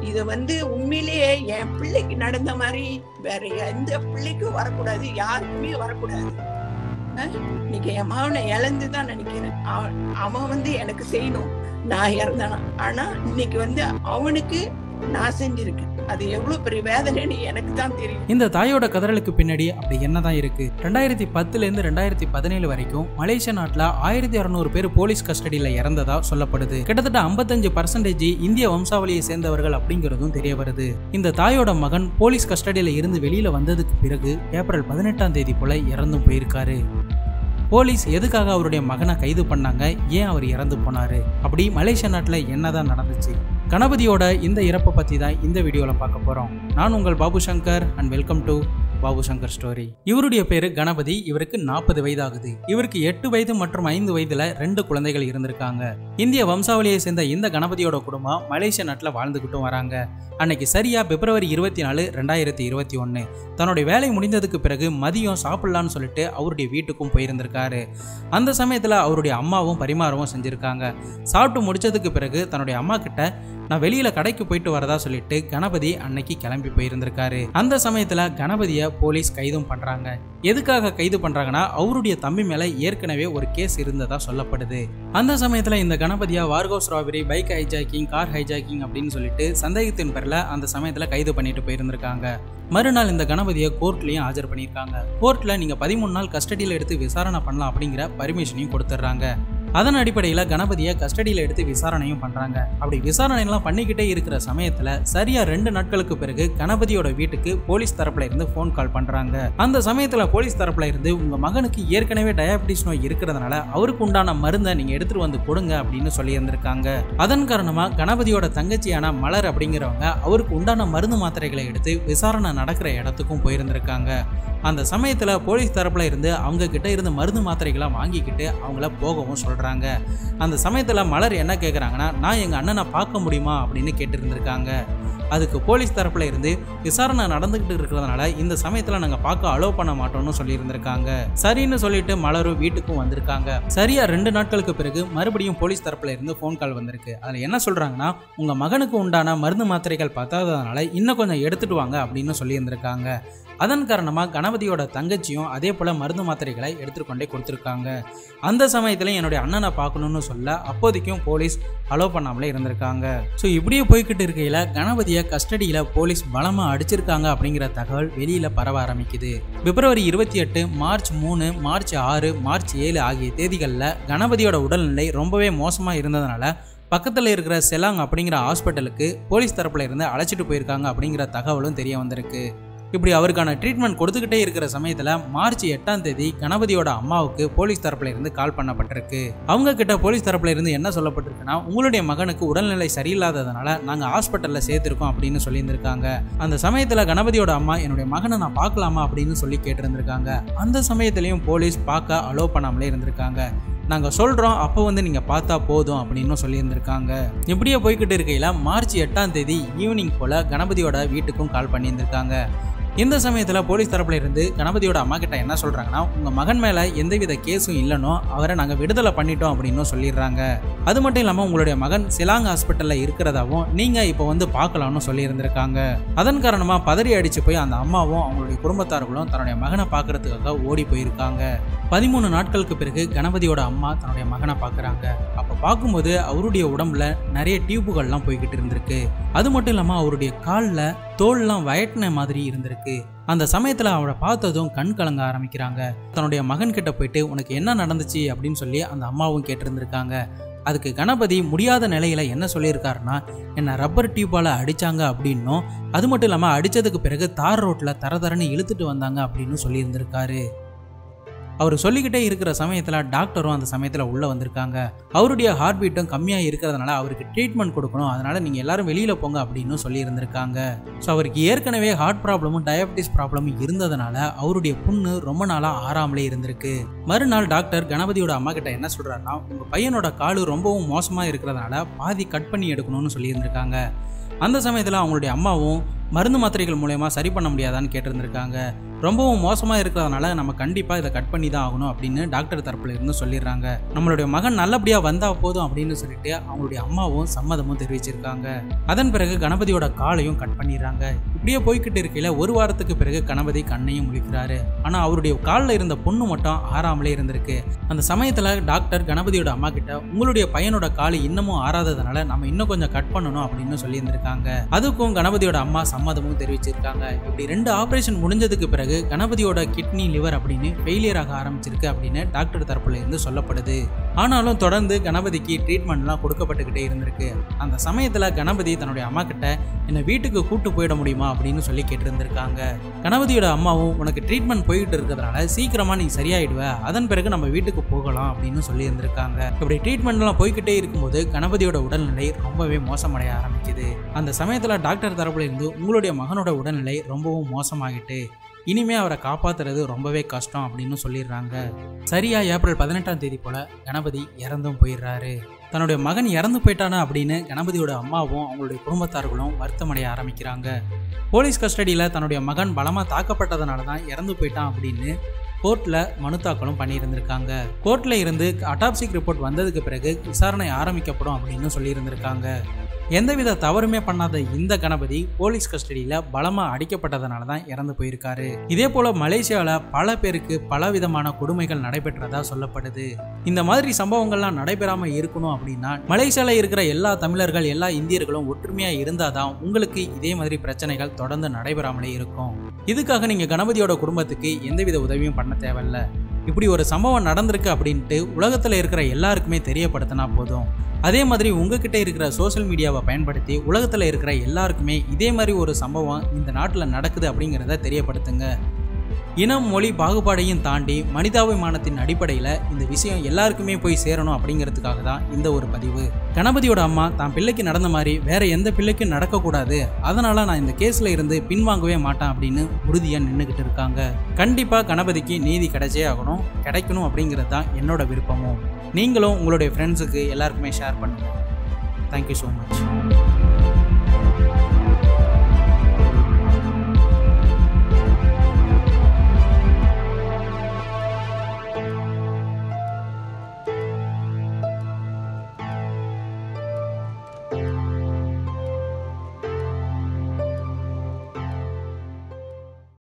இது வந்து உண்மையிலேயே என் பிள்ளைக்கு நடந்த மாதிரி வேற எந்த பிள்ளைக்கும் வரக்கூடாது யாருக்குமே வரக்கூடாது அஹ், இன்னைக்கு என் மகனை இழந்து தான் நினைக்கிறேன் அவன் அவன் வந்து எனக்கு செய்யணும் நான் இறந்தானா ஆனா இன்னைக்கு வந்து அவனுக்கு நான் செஞ்சிருக்கேன் அது எவ்வளவு பெரிய வேதனைன்னு எனக்கு தான் தெரியும் இந்த தாயோட கதறலுக்கு பின்னாடி அப்படி என்னதான் இருக்கு ரெண்டாயிரத்தி பத்துல இருந்து ரெண்டாயிரத்தி பதினேழு வரைக்கும் மலேசியா நாட்டுல ஆயிரத்தி அறுநூறு பேர் போலீஸ் கஸ்டடியில இறந்ததா சொல்லப்படுது கிட்டத்தட்ட 55% பர்சன்டேஜ் இந்திய வம்சாவளியை சேர்ந்தவர்கள் அப்படிங்கிறதும் தெரிய வருது இந்த தாயோட மகன் போலீஸ் கஸ்டடியில இருந்து வெளியில வந்ததுக்கு பிறகு ஏப்ரல் பதினெட்டாம் தேதி போல இறந்தும் போயிருக்காரு போலீஸ் எதுக்காக அவருடைய மகனை கைது பண்ணாங்க ஏன் அவர் இறந்து போனாரு அப்படி மலேசியா நாட்டில் என்னதான் நடந்துச்சு கணபதியோட இந்த இறப்பை பற்றி தான் இந்த வீடியோவில் பார்க்க போகிறோம் நான் உங்கள் Babu Shankar and welcome to Babu Shankar story இவருடைய பேரு கணபதி இவருக்கு நாற்பது வயது ஆகுது இவருக்கு எட்டு வயது மற்றும் ஐந்து வயதுல ரெண்டு குழந்தைகள் இருந்திருக்காங்க இந்திய வம்சாவளியை சேர்ந்த இந்த கணபதியோட குடும்பம் மலேசியா நாட்டில் வாழ்ந்துகிட்டும் வராங்க அன்னைக்கு சரியா பிப்ரவரி இருபத்தி நாலு ரெண்டாயிரத்தி இருபத்தி ஒன்று தன்னுடைய வேலை முடிந்ததுக்கு பிறகு மதியம் சாப்பிடலான்னு சொல்லிட்டு அவருடைய வீட்டுக்கும் போயிருந்திருக்காரு அந்த சமயத்தில் அவருடைய அம்மாவும் பரிமாறவும் செஞ்சுருக்காங்க சாப்பிட்டு முடிச்சதுக்கு பிறகு தன்னுடைய அம்மா கிட்ட நான் வெளியில கடைக்கு போயிட்டு வரதா சொல்லிட்டு கணபதி அன்னைக்கு கிளம்பி போயிருந்திருக்காரு அந்த சமயத்துல கணபதிய போலீஸ் கைதும் பண்றாங்க எதுக்காக கைது பண்றாங்கன்னா அவருடைய தம்பி மேல ஏற்கனவே ஒரு கேஸ் இருந்ததா சொல்லப்படுது அந்த சமயத்துல இந்த கணபதியா வார்கோஸ் robbery bike hijacking car hijacking அப்படின்னு சொல்லிட்டு சந்தேகத்தின் பேர்ல அந்த சமயத்துல கைது பண்ணிட்டு போயிருந்திருக்காங்க மறுநாள் இந்த கணபதியை கோர்ட்லயும் ஆஜர் பண்ணியிருக்காங்க கோர்ட்ல நீங்க பதிமூணு நாள் கஸ்டடியில் எடுத்து விசாரணை பண்ணலாம் அப்படிங்கிற பர்மிஷனையும் கொடுத்துட்றாங்க அதன் அடிப்படையில் கணபதியை கஸ்டடியில் எடுத்து விசாரணையும் பண்ணுறாங்க அப்படி விசாரணைலாம் பண்ணிக்கிட்டே இருக்கிற சமயத்தில் சரியா ரெண்டு நாட்களுக்கு பிறகு கணபதியோட வீட்டுக்கு போலீஸ் தரப்புல இருந்து ஃபோன் கால் பண்ணுறாங்க அந்த சமயத்தில் போலீஸ் தரப்புல இருந்து உங்கள் மகனுக்கு ஏற்கனவே டயபிட்டிஸ் நோய் இருக்கிறதுனால அவருக்கு உண்டான மருந்தை நீங்கள் எடுத்துட்டு வந்து கொடுங்க அப்படின்னு சொல்லியிருந்திருக்காங்க அதன் காரணமாக கணபதியோட தங்கச்சியான மலர் அப்படிங்கிறவங்க அவருக்கு உண்டான மருந்து மாத்திரைகளை எடுத்து விசாரணை நடக்கிற இடத்துக்கும் போயிருந்திருக்காங்க அந்த சமயத்தில் போலீஸ் தரப்புல இருந்து அவங்க கிட்ட இருந்து மருந்து மாத்திரைகளை வாங்கிக்கிட்டு அவங்கள போகவும் சொல்கிறாங்க அந்த சமயத்தில் மலர் என்ன கேட்குறாங்கன்னா நான் எங்கள் அண்ணனை பார்க்க முடியுமா அப்படின்னு கேட்டிருந்திருக்காங்க அதுக்கு போலீஸ் தரப்புல இருந்து விசாரணை நடந்துகிட்டு இருக்கிறதுனால இந்த சமயத்தில் நாங்கள் பார்க்க அலோவ் பண்ண மாட்டோம்னு சொல்லியிருந்திருக்காங்க சரின்னு சொல்லிட்டு மலரும் வீட்டுக்கும் வந்திருக்காங்க சரியா ரெண்டு நாட்களுக்கு பிறகு மறுபடியும் போலீஸ் தரப்புல இருந்து ஃபோன் கால் வந்திருக்கு அதில் என்ன சொல்கிறாங்கன்னா உங்கள் மகனுக்கு உண்டான மருந்து மாத்திரைகள் பத்தாததுனால இன்னும் கொஞ்சம் எடுத்துட்டு வாங்க அப்படின்னு சொல்லியிருந்திருக்காங்க அதன் காரணமாக கணபதியோட தங்கச்சியும் அதே போல் மருந்து மாத்திரைகளை எடுத்துட்டு கொண்டே கொடுத்துருக்காங்க அந்த சமயத்தில் என்னுடைய அண்ணனை பார்க்கணும்னு சொல்ல அப்போதைக்கும் போலீஸ் அலோவ் பண்ணாமலே இருந்திருக்காங்க ஸோ இப்படியே போய்கிட்டு இருக்கையில் கணபதியை கஸ்டடியில் போலீஸ் பலமாக அடிச்சிருக்காங்க அப்படிங்கிற தகவல் வெளியில் பரவ ஆரம்பிக்குது பிப்ரவரி இருபத்தி எட்டு மார்ச் மூணு மார்ச் ஆறு மார்ச் ஏழு ஆகிய தேதிகளில் கணபதியோட உடல்நிலை ரொம்பவே மோசமாக இருந்ததுனால பக்கத்தில் இருக்கிற செலாங் அப்படிங்கிற ஹாஸ்பிட்டலுக்கு போலீஸ் தரப்புல இருந்து அழைச்சிட்டு போயிருக்காங்க அப்படிங்கிற தகவலும் தெரிய வந்திருக்கு இப்படி அவருக்கான ட்ரீட்மெண்ட் கொடுத்துக்கிட்டே இருக்கிற சமயத்தில் மார்ச் எட்டாம் தேதி கணபதியோட அம்மாவுக்கு போலீஸ் தரப்புல இருந்து கால் பண்ணப்பட்டிருக்கு அவங்க கிட்ட போலீஸ் தரப்புல இருந்து என்ன சொல்லப்பட்டிருக்குன்னா உங்களுடைய மகனுக்கு உடல்நிலை சரியில்லாததுனால நாங்கள் ஹாஸ்பிட்டலில் சேர்த்துருக்கோம் அப்படின்னு சொல்லியிருந்திருக்காங்க அந்த சமயத்தில் கணபதியோட அம்மா என்னுடைய மகனை நான் பார்க்கலாமா அப்படின்னு சொல்லி கேட்டிருந்திருக்காங்க அந்த சமயத்திலையும் போலீஸ் பார்க்க அலோவ் பண்ணாமலே இருந்திருக்காங்க நாங்கள் சொல்கிறோம் அப்போ வந்து நீங்கள் பார்த்தா போதும் அப்படின்னு சொல்லியிருந்திருக்காங்க இப்படியே போய்கிட்டு இருக்கையில் மார்ச் எட்டாம் தேதி ஈவினிங் போல் கணபதியோட வீட்டுக்கும் கால் பண்ணியிருந்திருக்காங்க இந்த சமயத்தில் போலீஸ் தரப்புல இருந்து கணபதியோட அம்மா கிட்ட என்ன சொல்கிறாங்கன்னா உங்கள் மகன் மேலே எந்தவித கேஸும் இல்லைனோ அவரை நாங்கள் விடுதலை பண்ணிட்டோம் அப்படின்னு சொல்லிடுறாங்க அது மட்டும் இல்லாமல் உங்களுடைய மகன் சிலாங் ஹாஸ்பிட்டலில் இருக்கிறதாவும் நீங்கள் இப்போ வந்து பார்க்கலாம்னு சொல்லியிருந்திருக்காங்க அதன் காரணமாக பதறி அடித்து போய் அந்த அம்மாவும் அவங்களுடைய குடும்பத்தார்களும் தன்னுடைய மகனை பார்க்கறதுக்காக ஓடி போயிருக்காங்க பதிமூணு நாட்களுக்கு பிறகு கணபதியோட அம்மா தன்னுடைய மகனை பார்க்குறாங்க அப்போ பார்க்கும்போது அவருடைய உடம்புல நிறைய டியூப்புகள்லாம் போய்கிட்டு இருந்திருக்கு அது மட்டும் இல்லாமல் அவருடைய காலில் தோல்லாம் வயட்டின மாதிரி இருந்திருக்கு அந்த சமயத்தில் அவரை பார்த்ததும் கண் கலங்க ஆரம்பிக்கிறாங்க தன்னுடைய மகன் கிட்ட போயிட்டு உனக்கு என்ன நடந்துச்சு அப்படின்னு சொல்லி அந்த அம்மாவும் கேட்டிருந்திருக்காங்க அதுக்கு கணபதி முடியாத நிலையில என்ன சொல்லியிருக்காருன்னா என்னை ரப்பர் டியூப்பால் அடிச்சாங்க அப்படின்னும் அது மட்டும் இல்லாமல் அடிச்சதுக்கு பிறகு தார் ரோட்டில் தர தரன்னு இழுத்துட்டு வந்தாங்க அப்படின்னு சொல்லியிருந்திருக்காரு அவர் சொல்லிக்கிட்டே இருக்கிற சமயத்தில் டாக்டரும் அந்த சமயத்தில் உள்ளே வந்திருக்காங்க அவருடைய ஹார்ட் பீட்டும் கம்மியாக இருக்கிறதுனால அவருக்கு ட்ரீட்மெண்ட் கொடுக்கணும் அதனால நீங்கள் எல்லாரும் வெளியில் போங்க அப்படின்னு சொல்லியிருந்திருக்காங்க ஸோ அவருக்கு ஏற்கனவே ஹார்ட் ப்ராப்ளமும் டயபிட்டிஸ் ப்ராப்ளமும் இருந்ததுனால அவருடைய புண்ணு ரொம்ப நாளாக ஆறாமலே இருந்திருக்கு மறுநாள் டாக்டர் கணபதியோட அம்மா கிட்ட என்ன சொல்கிறாருன்னா உங்கள் பையனோட காலு ரொம்பவும் மோசமாக இருக்கிறதுனால பாதி கட் பண்ணி எடுக்கணும்னு சொல்லியிருந்திருக்காங்க அந்த சமயத்தில் அவங்களுடைய அம்மாவும் மருந்து மாத்திரைகள் மூலயமா சரி பண்ண முடியாதான்னு கேட்டிருந்திருக்காங்க ரொம்பவும் மோசமா இருக்கிறதுனால நம்ம கண்டிப்பா இதை கட் பண்ணி தான் ஆகணும் அப்படின்னு டாக்டர் தரப்புல இருந்து சொல்லிடுறாங்க நம்மளுடைய மகன் நல்லபடியா வந்தா போதும் அப்படின்னு சொல்லிட்டு அவங்களுடைய அம்மாவும் சம்மதமும் தெரிவிச்சிருக்காங்க அதன் பிறகு கணபதியோட காலையும் கட் பண்ணிடுறாங்க இப்படியே போய்கிட்டு இருக்கையில ஒரு வாரத்துக்கு பிறகு கணபதி கண்ணையும் முழிக்கிறாரு ஆனா அவருடைய காலில் இருந்த பொண்ணு மட்டும் ஆறாமலே இருந்திருக்கு அந்த சமயத்துல டாக்டர் கணபதியோட அம்மா கிட்ட உங்களுடைய பையனோட கால் இன்னமும் ஆறாததுனால நம்ம இன்னும் கொஞ்சம் கட் பண்ணணும் அப்படின்னு சொல்லியிருந்திருக்காங்க அதுக்கும் கணபதியோட அம்மா சம்மதமும் தெரிவிச்சிருக்காங்க இப்படி ரெண்டு ஆபரேஷன் முடிஞ்சதுக்கு பிறகு கணபதியோட கிட்னி லிவர் அப்படின்னு ஃபெயிலியர் ஆக ஆரம்பிச்சிருக்கு அப்படின்னு டாக்டர் தரப்புல இருந்து சொல்லப்படுது ஆனாலும் தொடர்ந்து கணபதிக்கு ட்ரீட்மெண்ட்லாம் கொடுக்கப்பட்டுக்கிட்டே இருந்திருக்கு அந்த சமயத்துல கணபதி தன்னுடைய அம்மா கிட்ட என்னை வீட்டுக்கு கூட்டு போயிட முடியுமா அப்படின்னு சொல்லி கேட்டிருந்திருக்காங்க கணபதியோட அம்மாவும் உனக்கு ட்ரீட்மெண்ட் போயிட்டு இருக்கிறதுனால சீக்கிரமா நீ சரியாயிடுவ அதன் பிறகு நம்ம வீட்டுக்கு போகலாம் அப்படின்னு சொல்லி இருந்திருக்காங்க இப்படி ட்ரீட்மெண்ட்லாம் போய்கிட்டே இருக்கும்போது கணபதியோட உடல்நிலை ரொம்பவே மோசமடைய ஆரம்பிக்குது அந்த சமயத்துல டாக்டர் தரப்புல இருந்து உங்களுடைய மகனோட உடல்நிலை ரொம்பவும் மோசமாகிட்டு இனிமே அவரை காப்பாத்துறது ரொம்பவே கஷ்டம் அப்படின்னு சொல்லிடுறாங்க சரியா ஏப்ரல் பதினெட்டாம் தேதி போல கணபதி இறந்தும் போயிடுறாரு தன்னுடைய மகன் இறந்து போயிட்டானா அப்படின்னு கணபதியோட அம்மாவும் அவங்களுடைய குடும்பத்தார்களும் வருத்தமடைய ஆரம்பிக்கிறாங்க போலீஸ் கஸ்டடியில் தன்னுடைய மகன் பலமாக தாக்கப்பட்டதுனால தான் இறந்து போயிட்டான் அப்படின்னு கோர்ட்டில் மனு தாக்கலும் பண்ணியிருந்திருக்காங்க கோர்ட்டில் இருந்து அட்டாப்சிக் ரிப்போர்ட் வந்ததுக்கு பிறகு விசாரணை ஆரம்பிக்கப்படும் அப்படின்னு சொல்லியிருந்திருக்காங்க எந்தவித தவறுமே பண்ணாத இந்த கணபதி போலீஸ் கஸ்டடியில் பலமாக அடிக்கப்பட்டதுனால தான் இறந்து போயிருக்காரு இதே போல மலேசியாவில் பல பேருக்கு பல விதமான கொடுமைகள் நடைபெற்றதா சொல்லப்படுது இந்த மாதிரி சம்பவங்கள்லாம் நடைபெறாம இருக்கணும் அப்படின்னா மலேசியாவில் இருக்கிற எல்லா தமிழர்கள் எல்லா இந்தியர்களும் ஒற்றுமையாக இருந்தாதான் உங்களுக்கு இதே மாதிரி பிரச்சனைகள் தொடர்ந்து நடைபெறாமலே இருக்கும் இதுக்காக நீங்க கணபதியோட குடும்பத்துக்கு எந்தவித உதவியும் பண்ண தேவையில்ல இப்படி ஒரு சம்பவம் நடந்திருக்கு அப்படின்ட்டு உலகத்தில் இருக்கிற எல்லாருக்குமே தெரியப்படுத்தினா போதும் அதே மாதிரி உங்ககிட்ட இருக்கிற சோஷியல் மீடியாவை பயன்படுத்தி உலகத்தில் இருக்கிற எல்லாருக்குமே இதே மாதிரி ஒரு சம்பவம் இந்த நாட்டில் நடக்குது அப்படிங்கிறத தெரியப்படுத்துங்க இனம் மொழி பாகுபாடையும் தாண்டி மனிதாபிமானத்தின் அடிப்படையில் இந்த விஷயம் எல்லாருக்குமே போய் சேரணும் அப்படிங்கிறதுக்காக தான் இந்த ஒரு பதிவு கணபதியோட அம்மா தான் பிள்ளைக்கு நடந்த மாதிரி வேற எந்த பிள்ளைக்கும் நடக்கக்கூடாது அதனால நான் இந்த கேஸ்ல இருந்து பின்வாங்கவே மாட்டேன் அப்படின்னு உறுதியாக நின்றுக்கிட்டு இருக்காங்க கண்டிப்பாக கணபதிக்கு நீதி கிடைச்சே ஆகணும் கிடைக்கணும் அப்படிங்கிறது தான் என்னோட விருப்பமும் நீங்களும் உங்களுடைய ஃப்ரெண்ட்ஸுக்கு எல்லாருக்குமே ஷேர் பண்ணுங்கள் தேங்க்யூ ஸோ மச்